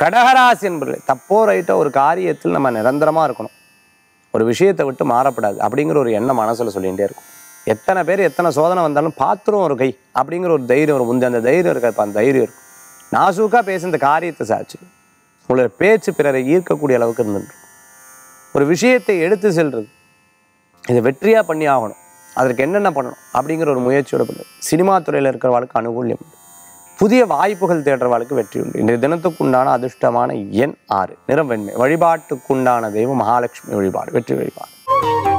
கடகராசி என்பது தப்போ ரைட்டோ ஒரு காரியத்தில் நம்ம நிரந்தரமாக இருக்கணும் ஒரு விஷயத்தை விட்டு மாறப்படாது அப்படிங்கிற ஒரு எண்ணம் மனசில் சொல்லிகிட்டே இருக்கும் எத்தனை பேர் எத்தனை சோதனை வந்தாலும் பாத்திரம் ஒரு கை அப்படிங்கிற ஒரு தைரியம் ஒரு முந்தைய அந்த தைரியம் இருக்க அந்த தைரியம் இருக்கும் நாசூக்காக பேசி இந்த காரியத்தை சாட்சி உங்களுடைய பேச்சு பிறரை ஈர்க்கக்கூடிய அளவுக்கு இருந்துட்டு ஒரு விஷயத்தை எடுத்து செல்றது இதை வெற்றியாக பண்ணி ஆகணும் அதற்கு என்னென்ன பண்ணணும் அப்படிங்கிற ஒரு முயற்சியோட பண்ணுது சினிமா துறையில் இருக்கிறவளுக்கு அனுகூல்யம் உண்டு புதிய வாய்ப்புகள் தேடுறவளுக்கு வெற்றி உண்டு இன்றைய தினத்துக்குண்டான அதிர்ஷ்டமான எண் ஆறு நிறம் வெண்மை வழிபாட்டுக்குண்டான தெய்வம் மகாலட்சுமி வழிபாடு வெற்றி வழிபாடு